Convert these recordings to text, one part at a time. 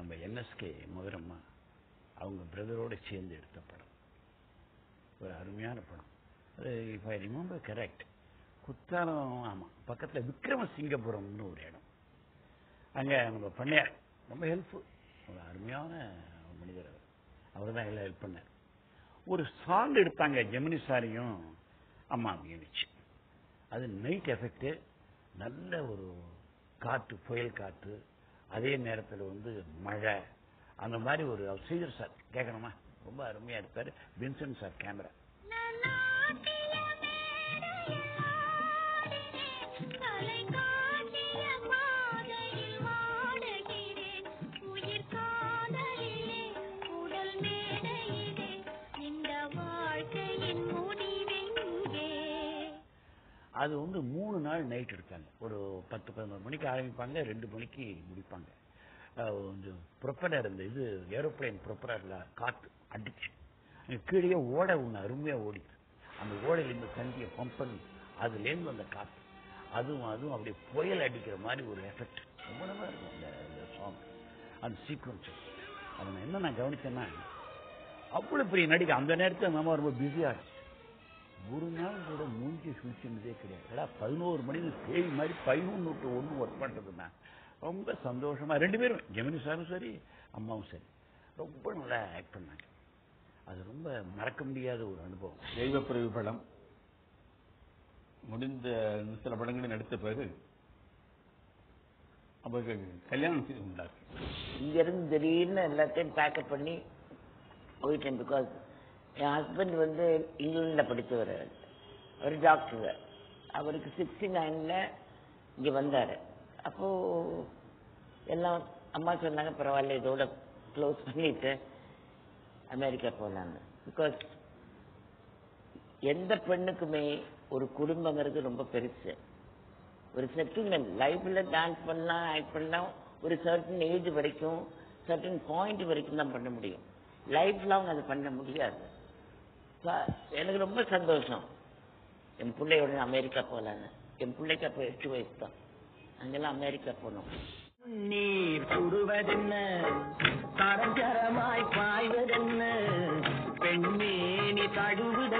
நம்ம என்எஸ்கே முதலம்மா அவங்க பிரதரோட சேர்ந்து எடுத்த படம் ஒரு அருமையான படம் அது இப்போ ஐ ரிமெம்பர் கரெக்ட் குத்தாலம் ஆமாம் பக்கத்தில் விக்ரமசிங்கபுரம்னு ஒரு இடம் அங்கே நம்ம பண்ணையார் ரொம்ப ஹெல்ப்ஃபுல் ஒரு அருமையான மனிதர் அவர் அவர் தான் எல்லாம் ஹெல்ப் பண்ணார் ஒரு சாங் எடுத்தாங்க ஜெமினி சாரியும் அம்மா யூனிச்சு அது நைட் எஃபெக்ட் நல்ல ஒரு காற்று புயல் காற்று அதே நேரத்தில் வந்து மழை அந்த மாதிரி ஒரு சீதர் சார் கேட்கணுமா ரொம்ப அருமையா எடுத்தார் வின்சென்ட் சார் கேமரா அது வந்து மூணு நாள் நைட் எடுத்தாங்க ஒரு பத்து பதினோரு மணிக்கு ஆரம்பிப்பாங்க ரெண்டு மணிக்கு முடிப்பாங்க அஹ் வந்து ப்ரொப்பலர் இந்த இது ஏரோப்ளேன் ப்ரொப்பலர்ல காத்து அடிச்சு அங்க கீழே ஓடை ஒன்று அருமையா ஓடிச்சு அந்த ஓடையிலேருந்து தண்ணியை பம்ப் பண்ணி அதுலேருந்து அந்த காத்து அதுவும் அதுவும் அப்படியே புயல் அடிக்கிற மாதிரி ஒரு எஃபெக்ட் ரொம்ப நல்லா இருக்கும் அந்த அந்த சாங் அந்த சீக்வன்ஸ் அதை நான் என்ன நான் கவனிச்சேன்னா அவ்வளவு பெரிய நடிகை அந்த நேரத்தில் அந்த அம்மா ரொம்ப பிஸியா இருந்துச்சு ஒரு நாள் கூட மூஞ்சி சுழிச்சுனதே கிடையாது ஏடா பதினோரு மணிக்கு தேவி மாதிரி பதினொன்று டு ஒன்று ஒர்க் பண்ணுறதுன்னா ரொம்ப சந்தோஷமா ரெண்டு பேரும் ஜெமினி சாரும் சரி அம்மாவும் சரி ரொம்ப நல்லா ஆக்ட் பண்ணாங்க அது ரொம்ப மறக்க முடியாத ஒரு அனுபவம் தெய்வப்பிரவி படம் முடிந்த சில படங்களில் நடித்த பிறகு அவர்கள் கல்யாணம் செய்து கொண்டார்கள் இங்க இருந்து திடீர்னு எல்லாத்தையும் பேக்கப் பண்ணி போயிட்டேன் பிகாஸ் என் ஹஸ்பண்ட் வந்து இங்கிலாந்துல படிச்சவர் அவர் டாக்டர் அவருக்கு சிக்ஸ்டி நைன்ல இங்க வந்தாரு அப்போ எல்லாம் அம்மா சொன்னாங்க பரவாயில்ல இதோட க்ளோஸ் பண்ணிட்டு அமெரிக்கா போகலான்னு பிகாஸ் எந்த பெண்ணுக்குமே ஒரு குடும்பங்கிறது ரொம்ப பெருசு ஒரு செட்டில்மெண்ட் லைஃப்ல டான்ஸ் பண்ணலாம் ஆக்ட் பண்ணலாம் ஒரு சர்டன் ஏஜ் வரைக்கும் சர்டன் பாயிண்ட் வரைக்கும் தான் பண்ண முடியும் லைஃப் லாங் அது பண்ண முடியாது So, எனக்கு ரொம்ப சந்தோஷம் என் பிள்ளையோட அமெரிக்கா போகலான்னு என் பிள்ளைக்கு அப்போ எட்டு வயசு தான் அங்கெல்லாம் அமெரிக்கா போனோம் நீர் சுடுவதென்ன தரஞ்சரமாய் பாய்வதென்ன பெண்மேனி தழுவுதை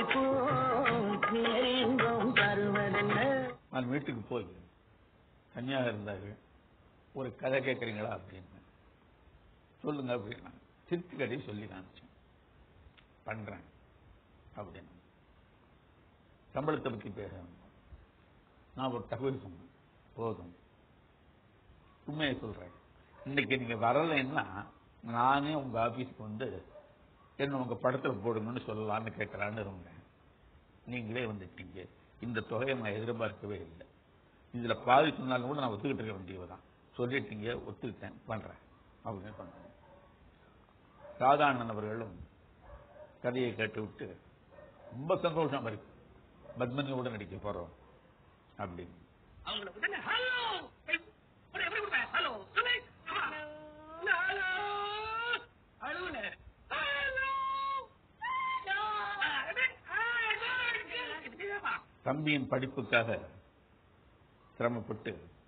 போம் தருவதென்ன நான் வீட்டுக்கு போய் தனியாக இருந்தார்கள் ஒரு கதை கேட்குறீங்களா அப்படின்னு சொல்லுங்க அப்படின்னா சிரித்து கதை சொல்லி காமிச்சேன் பண்றேன் அப்படின்னு சம்பளத்தை பற்றி பேச நான் ஒரு தகவல் சொன்னேன் போதும் உண்மையை சொல்றேன் இன்னைக்கு நீங்க வரலைன்னா நானே உங்க ஆபீஸ்க்கு வந்து என்ன உங்க படத்துல போடுங்கன்னு சொல்லலாம்னு கேட்கலான்னு இருந்தேன் நீங்களே வந்துட்டீங்க இந்த தொகையை நான் எதிர்பார்க்கவே இல்லை இதுல பாதி சொன்னாலும் கூட நான் ஒத்துக்கிட்டு இருக்க வேண்டியதுதான் சொல்லிட்டீங்க ஒத்துக்கிட்டேன் பண்றேன் அப்படின்னு சொன்னாங்க ராதாண்ணன் அவர்களும் கதையை கேட்டுவிட்டு ரொம்ப சந்தோஷமா இருக்கு பத்மனியோட நடிக்க போறோம் அப்படின்னு அவங்கள விடுங்க ஹலோ எப்படி கொடுப்பேன் ஹலோ சொல்லு ஹலோ அழுவுல தம்பியின் படிப்புக்காக சிரமப்பட்டு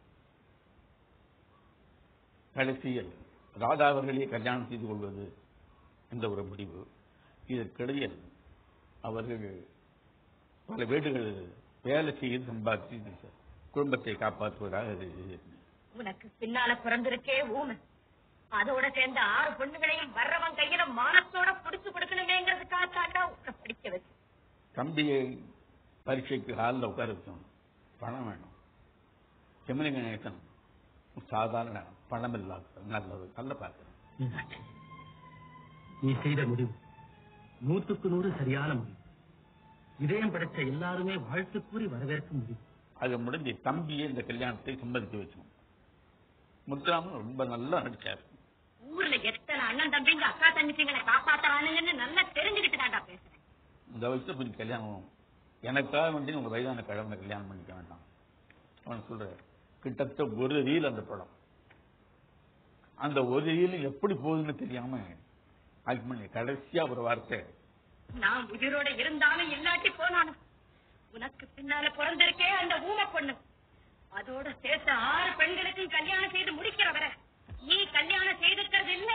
கடைசியில் ராதா அவர்களே கல்யாணம் செய்து கொள்வது என்ற ஒரு முடிவு இதற்கிடையில் அவர்கள் பல வீடுகள் வேலை செய்து சம்பாதித்து குடும்பத்தை காப்பாற்றுவதாக அது உனக்கு பின்னால பிறந்திருக்கே ஊமை அதோட சேர்ந்த ஆறு பொண்ணுகளையும் வர்றவன் கையில மானத்தோட புடிச்சு கொடுக்கணுமேங்கிறதுக்காக தாண்டா உன்னை படிக்க வச்சு தம்பியை பரீட்சைக்கு ஹாலில் உட்கார வச்சோம் பணம் வேணும் செம்மணி கணேசன் சாதாரண பணம் இல்லாத நல்லது நல்ல பார்க்கிறேன் மீனாட்சி நீ செய்த முடிவு நூற்றுக்கு நூறு சரியான முடிவு இதயம் படைத்த எல்லாருமே வாழ்த்து கூறி வரவேற்கும் முடிவு அது முடிஞ்சு தம்பியை இந்த கல்யாணத்தை சம்மதித்து வச்சோம் முத்துராமன் ரொம்ப நல்லா நடிச்சார் ஊர்ல எத்தனை அண்ணன் தம்பிங்க அக்கா தங்கச்சிங்களை காப்பாத்துறானுங்கன்னு நல்லா தெரிஞ்சுக்கிட்டு தாண்டா பேசுறேன் இந்த வயசுல கொஞ்சம் கல்யாணம் எனக்காக வேண்டி உங்க வயதான கிழமை கல்யாணம் பண்ணிக்க வேண்டாம் அவன் சொல்றாரு கிட்டத்தட்ட ஒரு ரீல் அந்த படம் அந்த ஒரு ரீல் எப்படி போகுதுன்னு தெரியாம ஆக்ட் பண்ணி கடைசியா ஒரு வார்த்தை நான் உயிரோட இருந்தாலும் இல்லாட்டி போனாலும் உனக்கு பின்னால பிறந்திருக்கே அந்த ஊமை பொண்ணு அதோட சேர்த்த ஆறு பெண்களுக்கும் கல்யாணம் செய்து முடிக்கிற வரை நீ கல்யாணம் செய்திருக்கிறது இல்ல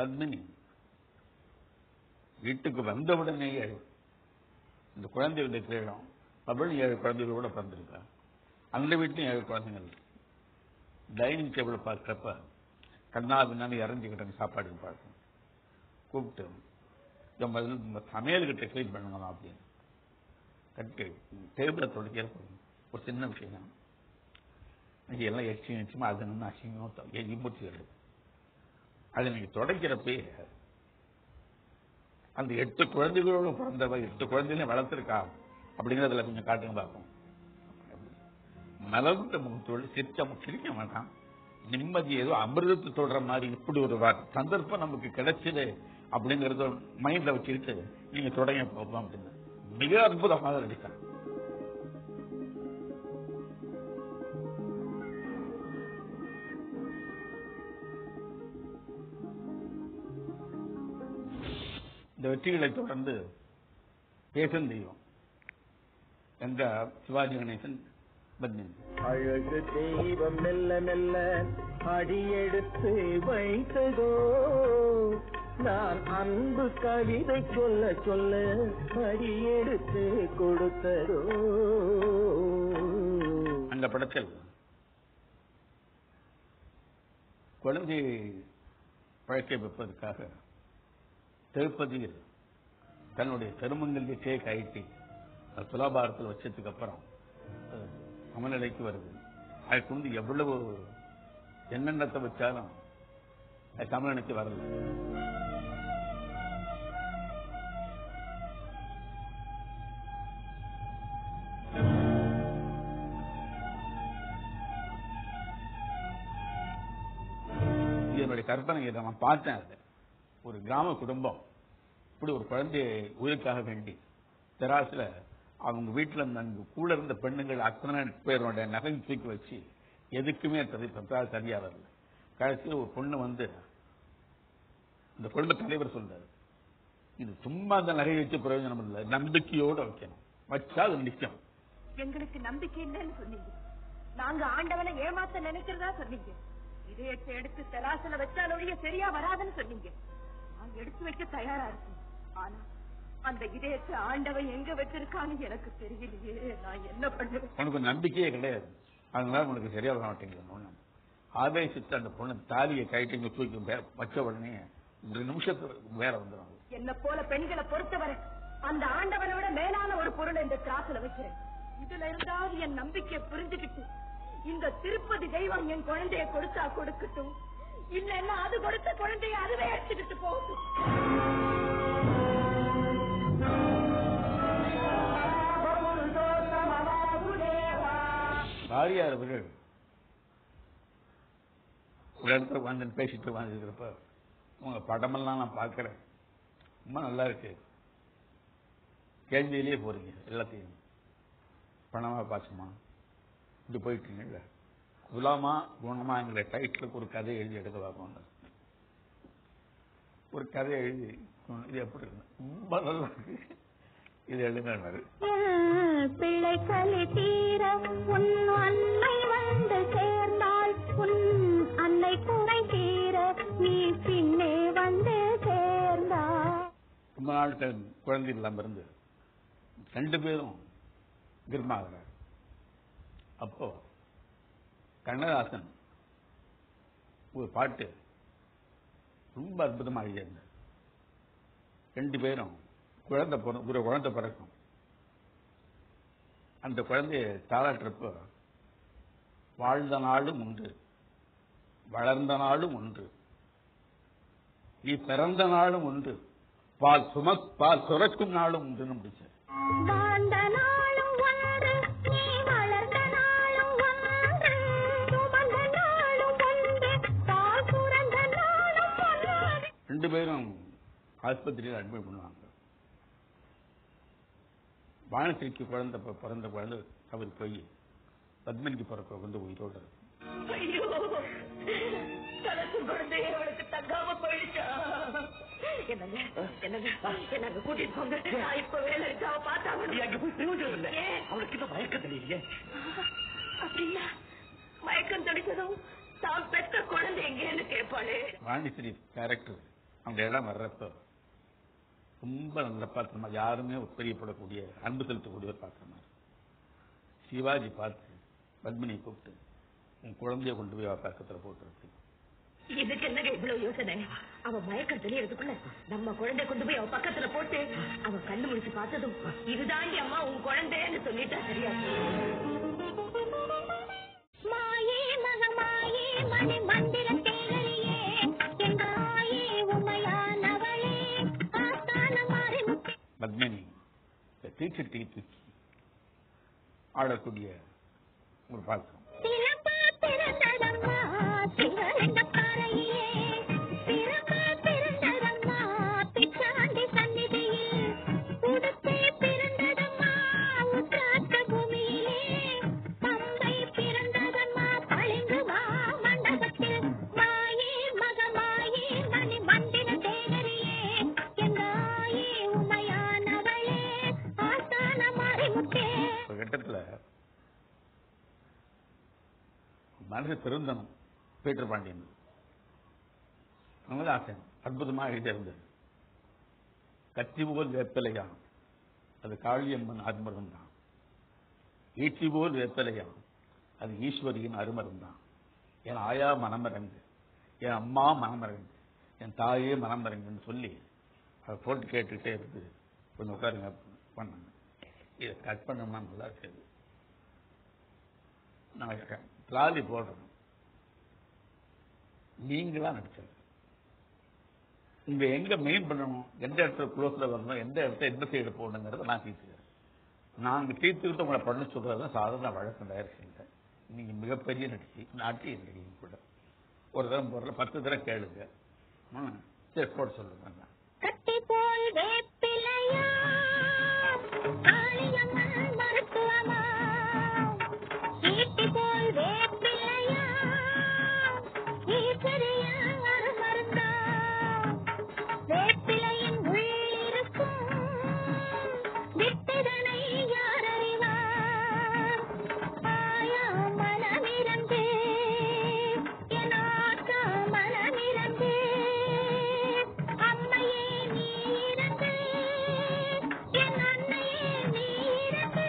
பத்மினி வீட்டுக்கு வந்தவுடனேயே இந்த குழந்தைகளுடைய கிரீடம் அவள் ஏழு குழந்தைகளோட பிறந்திருக்கா அந்த வீட்லையும் ஏழு குழந்தைகள் டைனிங் டேபிளை பார்க்குறப்ப கண்ணா பின்னாடி இறஞ்சிக்கிட்ட சாப்பாடுக்கு பார்க்கும் கூப்பிட்டு இதை முதல்ல நம்ம சமையல்கிட்ட க்ளீன் பண்ணணும் அப்படின்னு கட்டு டேபிளை தொடக்கிறப்ப ஒரு சின்ன விஷயம் தான் இன்னைக்கு எல்லாம் எச்சு எச்சுமா அது நின்று அசிங்கமாக எஜி முடிச்சு அதை நீங்க தொடக்கிறப்பே அந்த எட்டு குழந்தைகளோட பிறந்தவ எட்டு குழந்தைகளையும் வளர்த்துருக்கா அப்படிங்கிறதுல கொஞ்சம் காட்டுங்க பார்ப்போம் மலர்ந்த முகத்தோடு சிரிச்ச சிரிக்க மாட்டான் நிம்மதி ஏதோ அமிர்தத்தை சொல்ற மாதிரி இப்படி ஒரு வா- சந்தர்ப்பம் நமக்கு கிடைச்சது அப்படிங்கறத மைண்ட்ல வச்சுக்கிட்டு நீங்க தொடங்க பார்ப்போம் அப்படின்னு மிக அற்புதமாக நடித்தார் இந்த வெற்றிகளை தொடர்ந்து பேசும் தெய்வம் எங்க சிவாஜி கணேசன் பத்மினி அழகு தெய்வம் மெல்ல மெல்ல அடியெடுத்து வைத்ததோ நான் அன்பு கவிதை சொல்ல சொல்ல அடியெடுத்து கொடுத்ததோ அந்த படத்தில் குழந்தை பழக்கை வைப்பதற்காக திருப்பதியில் தன்னுடைய திருமங்கல்யத்தையே கைட்டி அது துலாபாரத்தில் வச்சதுக்கு அப்புறம் அது சமநிலைக்கு வருது அதுக்கு வந்து எவ்வளவு என்னென்னத்தை வச்சாலும் அது சமநிலைக்கு வரல இது என்னுடைய கற்பனை இதை நான் பார்த்தேன் அது ஒரு கிராம குடும்பம் இப்படி ஒரு குழந்தைய உயிருக்காக வேண்டி தெராசுல அவங்க வீட்டுல இருந்த அங்க கூட இருந்த பெண்ணுங்கள் அத்தனை பேருடைய நகையும் தூக்கி வச்சு எதுக்குமே சரி பத்தாவது சரியா வரல கடைசியில் ஒரு பொண்ணு வந்து இந்த குடும்ப தலைவர் சொல்றாரு இது சும்மா அந்த நகையை வச்சு பிரயோஜனம் இல்லை நம்பிக்கையோட வைக்கணும் வச்சா அது நிற்கும் எங்களுக்கு நம்பிக்கை இல்லைன்னு சொன்னீங்க நாங்க ஆண்டவனை ஏமாத்த நினைக்கிறதா சொன்னீங்க இதயத்தை எடுத்து தலாசல வச்சாலொழிய சரியா வராதுன்னு சொன்னீங்க நான் எடுத்து வைக்க தயாரா இருக்கேன் ஆனா அந்த இதயத்தை ஆண்டவன் எங்க வச்சிருக்கான்னு எனக்கு தெரியலையே நான் என்ன பண்ணுவேன் உனக்கு நம்பிக்கையே கிடையாது அதனால உனக்கு சரியா வர மாட்டேங்குது ஒண்ணு ஆவேசித்து அந்த பொண்ணு தாலியை கைட்டு இங்க தூக்கி வே- வச்ச உடனே ஒரு நிமிஷத்துக்கு வேற வந்துடும் என்ன போல பெண்களை பொறுத்தவரை அந்த ஆண்டவனை விட மேலான ஒரு பொருளை இந்த திராசுல வைக்கிறேன் இதுல இருந்தாவது என் நம்பிக்கையை புரிஞ்சுக்கிட்டு இந்த திருப்பதி தெய்வம் என் குழந்தைய கொடுத்தா கொடுக்கட்டும் இல்லைன்னா அது கொடுத்த குழந்தைய அதுவே எடுத்துக்கிட்டு போகட்டும் வாரியார் அவர்கள் ஒரு இடத்துல உட்காந்து பேசிட்டு உட்காந்துருக்கிறப்ப உங்க படமெல்லாம் நான் பார்க்கிறேன் ரொம்ப நல்லா இருக்கு கேள்வியிலேயே போறீங்க எல்லாத்தையும் பணமா பாசமா இப்படி போயிட்டீங்கல்ல குலாமா குணமாங்கிற டைட்டிலுக்கு ஒரு கதை எழுதி எடுக்க பார்ப்பாங்க ஒரு கதை எழுதி இது எப்படி இருக்கு ரொம்ப நல்லா இருக்கு இது எழுதினாரு பிள்ளை கலி தீர உன் அன்னை வந்து சேர்ந்தாள் உன் அன்னை குறை தீர நீ பின்னே வந்து சேர்ந்தாள் ரொம்ப நாள் க- குழந்தை இல்லாம இருந்து ரெண்டு பேரும் கிர்மாகிறார் அப்போ கண்ணதாசன் ஒரு பாட்டு ரொம்ப அற்புதமா எழுதியிருந்தார் ரெண்டு பேரும் குழந்தை பிற- ஒரு குழந்தை பிறக்கும் அந்த குழந்தைய தாளாட்டுறப்போ வாழ்ந்த நாளும் உண்டு வளர்ந்த நாளும் உண்டு நீ பிறந்த நாளும் உண்டு பால் சும பால் சுரக்கும் நாளும் உண்டுன்னு முடிச்சார் வாழ்ந்த நாளும் ஒன்று நீ வளர்ந்த நாளும் ஒன்று சுமந்த நாளும் ஒன்று பால் சுரந்த நாளும் ஒன்று ரெண்டு பேரும் ஆஸ்பத்திரியில் அட்மிட் பண்ணுவாங்க வானத்திற்கு குழந்தை பி- பிறந்த குழந்தை அவர் போய் பத்மனிக்கு பிறக்க வந்து உயிரோடு இருக்கு. ஐயோ தனக்கு குழந்தைய அவளுக்கு தங்காம போயிடுச்சா என்னங்க என்னங்க என்னங்க கூட்டிட்டு போங்க நான் இப்ப வேலை இருக்கா பார்த்தாங்க அங்க போய் பிரயோஜனம் இல்லை அவளுக்கு இன்னும் மயக்கம் தெரியலையே அப்படின்னா மயக்கம் தடிச்சதும் தான் பெற்ற குழந்தை எங்கேன்னு கேட்பாளே வாணிஸ்ரீ கேரக்டர் அந்த இடம் வர்றப்ப ரொம்ப நல்ல பாத்திரமா யாருமே பிரியப்படக்கூடிய அன்பு செலுத்தக்கூடிய ஒரு பாத்திரமா இருக்கு. சிவாஜி பார்த்து பத்மினியை கூப்பிட்டு உன் குழந்தைய கொண்டு போய் அவ பக்கத்துல போட்டுருக்கு இதுக்கு என்னங்க இவ்வளவு யோசனை அவ மயக்கம் தெரியறதுக்குள்ள நம்ம குழந்தை கொண்டு போய் அவ பக்கத்துல போட்டு அவ கண்ணு முடிச்சு பார்த்ததும் இதுதாண்டி அம்மா உன் குழந்தைன்னு சொல்லிட்டா சரியா மாயே மகமாயே மணி மந்திர தேவரியே என் தாயே உமையானவளே ஆஸ்தான மாறிமுத்தே பத்மினி இந்த தீச்சட்டி தூக்கி ஆடக்கூடிய ஒரு பாத்திரம் சிறப்பா பிறந்ததம்மா சிவலிங்க பாறையே சிறப்பா பிறந்ததம்மா பிச்சாண்டி சந்நிதியில் உடுத்தே பிறந்ததம்மா உத்ராட்ச பூமியிலே பம்பை பிறந்ததம்மா பளிங்கு மண்டபத்தில் மாயே மகமாயே மணி மந்திர தேவரியே எங்காயே உமையானவளே ஆஸ்தான மாறிமுத்தே ஒரு கட்டத்துல மனசு திருந்தனம் பீட்டர் பாண்டியன் கமலஹாசன் அற்புதமா எழுதியிருந்தது கத்தி போல் வேப்பிலையாம் அது காளியம்மன் அருமருந்தான் தான் ஈட்டி போல் வேப்பிலையாம் அது ஈஸ்வரியின் அருமருந்தான் தான் என் ஆயா மனமரங்கு என் அம்மா மனமரங்கு என் தாயே மனமரங்குன்னு சொல்லி அதை போட்டு கேட்டுக்கிட்டே இருந்து கொஞ்சம் உட்காருங்க பண்ணாங்க இதை கட் பண்ணோம்னா நல்லா இருக்காது நான் ட்ராலி போடுறேன் நீங்களா நடிச்சது இங்க எங்க மெயின் பண்ணணும் எந்த இடத்துல க்ளோஸ்ல வரணும் எந்த இடத்துல எந்த சைடு போடணுங்கிறத நான் தீர்த்துக்கிறேன் நாங்க தீர்த்துக்கிட்டு உங்களை பண்ண சொல்றது சாதாரண வழக்கம் டைரக்ஷன்ல நீங்க மிகப்பெரிய நடிச்சு நாட்டிய நடிகை கூட ஒரு தரம் போடுற பத்து தரம் கேளுங்க ம், சரி போட சொல்லுங்க கட்டி போல் வேப்பிலையா காளியம்மன் மருத்துவமா ஈட்டி போல் வேப்பிலையா ஈஸ்வரியின் அருமருந்தா வேப்பிலையின் உள்ளிருக்கும் வித்ததனை யார் அறிவார் ஆயா மனமிரந்து என் ஆத்தா மனமிரந்து அம்மையே நீ இறந்து என் அன்னையே நீ இறந்து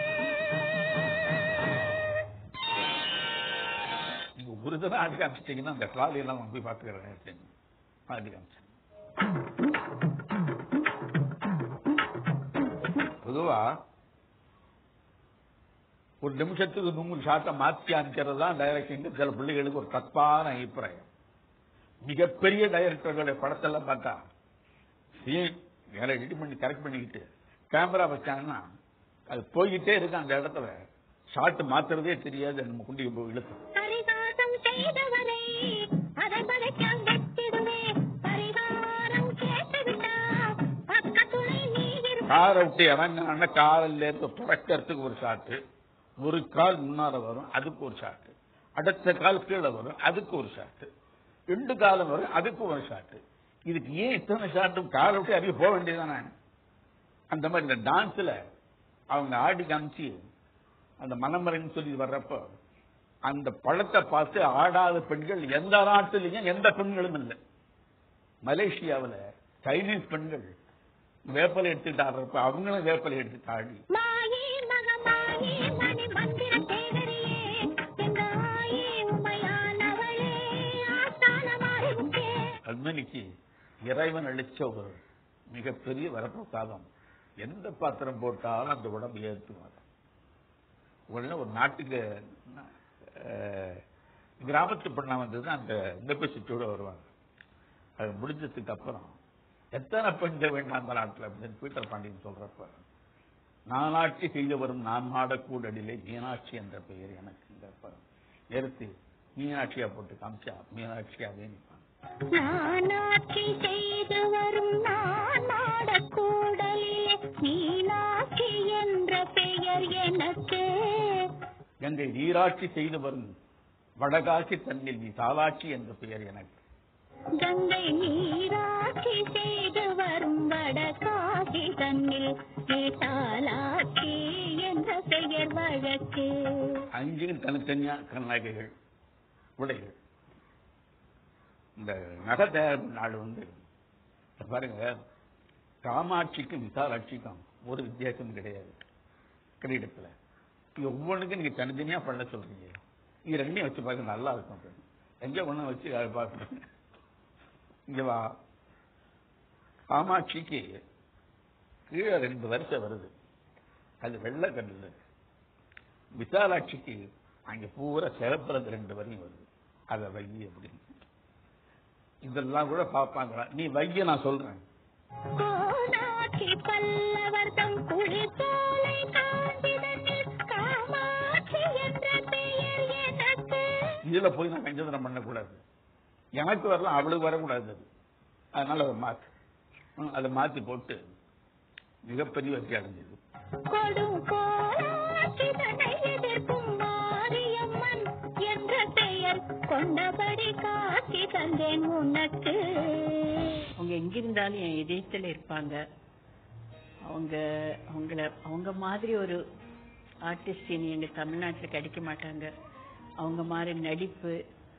நீங்க ஒரு தடவை ஆடி காமிச்சிட்டீங்கன்னா அந்த ட்ராலி எல்லாம் நான் போய் பார்த்துக்கிறேன் ஆடி காமிச்சேன் பொதுவா ஒரு நிமிஷத்துக்கு நூறு ஷாட்டை மாற்றி அனுப்பிக்கிறது தான் டைரக்ஷன் சில பிள்ளைகளுக்கு ஒரு தப்பான அபிப்பிராயம் மிகப்பெரிய டைரக்டர்களுடைய படத்தெல்லாம் பார்த்தா சீன் வேற எடிட் பண்ணி கரெக்ட் பண்ணிக்கிட்டு கேமரா வச்சாங்கன்னா அது போய்கிட்டே இருக்கு அந்த இடத்துல ஷாட் மாத்துறதே தெரியாது நம்ம குண்டிக்கு போய் இழுத்து பரிகாசம் செய்தவரை அதை படைக்கால் வெட்டிடுவே பரிகாரம் கேட்டுவிட்டா பக்கத்துணை நீ இரு காரை விட்டு இறங்கினா காலில் இருந்து துறக்கிறதுக்கு ஒரு ஷாட்டு ஒரு கால் முன்னால வரும் அதுக்கு ஒரு ஷாட்டு அடுத்த கால் கீழே வரும் அதுக்கு ஒரு ஷாட்டு ரெண்டு காலம் வரும் அதுக்கு ஒரு ஷாட்டு இதுக்கு ஏன் இத்தனை ஷாட்டும் காலை விட்டு அறிய போக வேண்டியதானே அந்த மாதிரி இந்த டான்ஸ்ல அவங்க ஆடி காமிச்சு அந்த மனமறைன்னு சொல்லி வர்றப்போ அந்த பழத்தை பார்த்து ஆடாத பெண்கள் எந்த நாட்டிலையும் எந்த பெண்களும் இல்லை மலேசியாவுல சைனீஸ் பெண்கள் வேப்பலை எடுத்துட்டு ஆடுறப்ப அவங்களும் வேப்பலை எடுத்துட்டு ஆடி மாயே மகமாயே மணி மந்திர தேவரியே எங்க ஆயே உமையானவளே ஆஸ்தான மாறிவிட்டே அக்னிக்கு இறைவன் அளிச்ச ஒரு மிகப்பெரிய வரப்பிரசாதம் எந்த பாத்திரம் போட்டாலும் அந்த உடம்பு ஏற்றுவாங்க உடனே ஒரு நாட்டுக்கு அஹ், கிராமத்து பெண்ணா வந்தது அந்த நெப்பசிட்டியோட வருவாங்க அது முடிஞ்சதுக்கு அப்புறம் எத்தனை பெண்கள் வேண்டாம் அந்த நாட்டில் அப்படின்னு பீட்டர் பாண்டியன் சொல்றப்ப நானாட்சி செய்து வரும் நான் மாடக்கூடலிலே மீனாட்சி என்ற பெயர் எனக்கு நிறுத்தி மீனாட்சியா போட்டு காமிச்சா மீனாட்சியாவே நிற்பாங்க நானாட்சி செய்து வரும் நான் மாடக்கூடலிலே மீனாட்சி என்ற பெயர் எனக்கு கங்கை நீராட்சி செய்து வரும் வடகாட்சி தன்னில் நீ தாளாட்சி என்ற பெயர் எனக்கு கங்கை நீராட்சி செய்து வரும் வடகாசி தன்னில் நீட்டாலாட்சி என்ற பெயர் வழக்கு அங்கேயும் தனித்தனியா கண்ணாகைகள் உடைகள் இந்த நகை தயாரிப்பு நாடு வந்து பாருங்க காமாட்சிக்கும் விசாலாட்சிக்கும் ஒரு வித்தியாசம் கிடையாது கிரீடத்துல ஒவ்வொன்றுக்கும் நீங்க தனித்தனியா பண்ண சொல்றீங்க இது ரெண்டையும் வச்சு பாருங்க நல்லா இருக்கும் எங்க ஒண்ணு வச்சு அதை பார்க்கணும் இங்க வா காமாட்சிக்கு கீழே ரெண்டு வரிசை வருது அது வெள்ளை கல்லுல இருக்கு. விசாலாட்சிக்கு அங்க பூரா சிறப்புறது ரெண்டு வரையும் வருது அதை வை அப்படின்னு இதெல்லாம் கூட பார்ப்பாங்களா நீ வைய நான் சொல்றேன் கோனாட்சி பல்லவர்தம் குளிர்சோலை காண்பிதனில் காமாட்சி என்ற பெயர் எனக்கு இதுல போய் நான் கஞ்சதனம் பண்ணக்கூடாது எனக்கு வரலாம் அவளுக்கு வரக்கூடாது அது அதனால அதை மாத்து ம், அதை மாத்தி போட்டு மிகப்பெரிய வெற்றி அடைஞ்சது கொடும் கோனாட்சி தன்னை எதிர்க்கும் மாரியம்மன் என்ற பெயர் கொண்டபடி காட்சி தந்தேன் உனக்கு அவங்க எங்கிருந்தாலும் என் இதயத்துல இருப்பாங்க அவங்க அவங்கள அவங்க மாதிரி ஒரு ஆர்டிஸ்ட் இனி எங்க தமிழ்நாட்டுல கிடைக்க மாட்டாங்க அவங்க மாதிரி நடிப்பு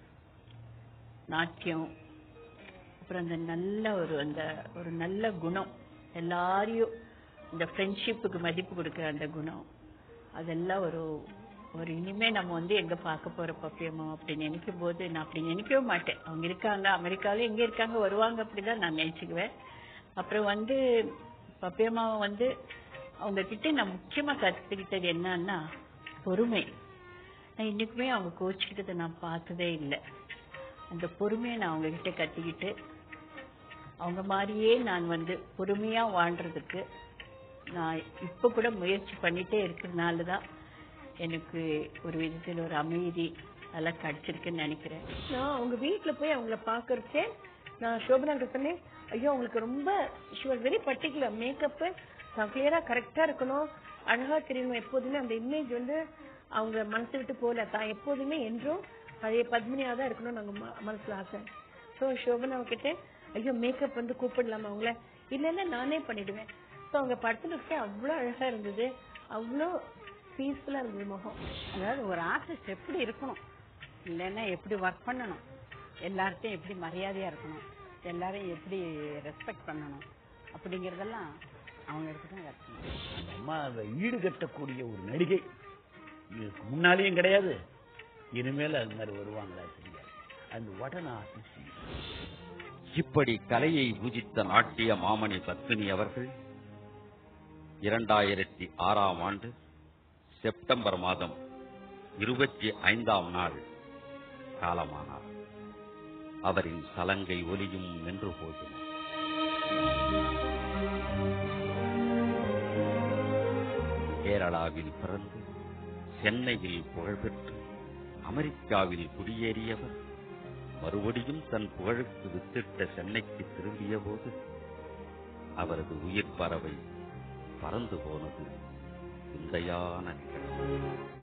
நாட்டியம் அப்புறம் அந்த நல்ல ஒரு அந்த ஒரு நல்ல குணம் எல்லாரையும் இந்த ஃப்ரெண்ட்ஷிப்புக்கு மதிப்பு கொடுக்குற அந்த குணம் அதெல்லாம் ஒரு ஒரு இனிமே நம்ம வந்து எங்க பார்க்க போற பப்பியமோ அப்படி நினைக்கும் போது நான் அப்படி நினைக்கவே மாட்டேன் அவங்க இருக்காங்க அமெரிக்கால எங்க இருக்காங்க வருவாங்க அப்படிதான் நான் நினைச்சுக்குவேன் அப்புறம் வந்து பப்பியம்மாவை வந்து அவங்க கிட்ட நான் முக்கியமா கத்துக்கிட்டது என்னன்னா பொறுமை நான் இன்னைக்குமே அவங்க கோச்சுக்கிட்டதை நான் பார்த்ததே இல்லை அந்த பொறுமையை நான் அவங்க கிட்ட கத்துக்கிட்டு அவங்க மாதிரியே நான் வந்து பொறுமையா வாழ்றதுக்கு நான் இப்ப கூட முயற்சி பண்ணிட்டே இருக்கிறதுனால தான் எனக்கு ஒரு விதத்தில் ஒரு அமைதி அதெல்லாம் கிடைச்சிருக்குன்னு நினைக்கிறேன் நான் அவங்க வீட்ல போய் அவங்கள பாக்குறச்சே நான் சோபனா சொன்னேன் ஐயோ அவங்களுக்கு ரொம்ப ஷுவர் வெரி பர்டிகுலர் மேக்கப் கிளியரா கரெக்டா இருக்கணும் அழகா தெரியணும் எப்போதுமே அந்த இமேஜ் வந்து அவங்க மனசு விட்டு போல தான் எப்போதுமே என்றும் பழைய பத்மினியா தான் இருக்கணும்னு அவங்க ம- மனசுல ஆசை ஸோ சோபனா கிட்ட ஐயோ மேக்கப் வந்து கூப்பிடலாமா அவங்கள இல்ல இல்ல நானே பண்ணிடுவேன் ஸோ அவங்க படத்துல அவ்வளோ அழகா இருந்தது அவ்வளோ பீஸ்ஃபுல்லா இருந்தது முகம் அதாவது ஒரு ஆர்டிஸ்ட் எப்படி இருக்கணும் இல்லைன்னா எப்படி ஒர்க் பண்ணணும் எல்லார்ட்டையும் எப்படி மரியாதையா இருக்கணும் எல்லாரையும் எப்படி ரெஸ்பெக்ட் பண்ணணும் அப்படிங்கறதெல்லாம் அவங்க இடத்துல தான் கற்றுக்கணும் அந்த அம்மா அதை ஈடுகட்டக்கூடிய ஒரு நடிகை இதுக்கு முன்னாலேயும் கிடையாது இனிமேல் அது மாதிரி வருவாங்களா தெரியாது அந்த வடனா இப்படி கலையை பூஜித்த நாட்டிய மாமணி பத்மினி அவர்கள் இரண்டாயிரத்தி ஆறாம் ஆண்டு செப்டம்பர் மாதம் இருபத்தி ஐந்தாம் நாள் காலமானார் அவரின் சலங்கை ஒலியும் நின்று போயின கேரளாவில் பிறந்து சென்னையில் புகழ்பெற்று அமெரிக்காவில் குடியேறியவர் மறுபடியும் தன் புகழுக்கு வித்திட்ட சென்னைக்கு திரும்பிய போது அவரது உயிர் பறவை பறந்து போனது விந்தையான நிகழ்வு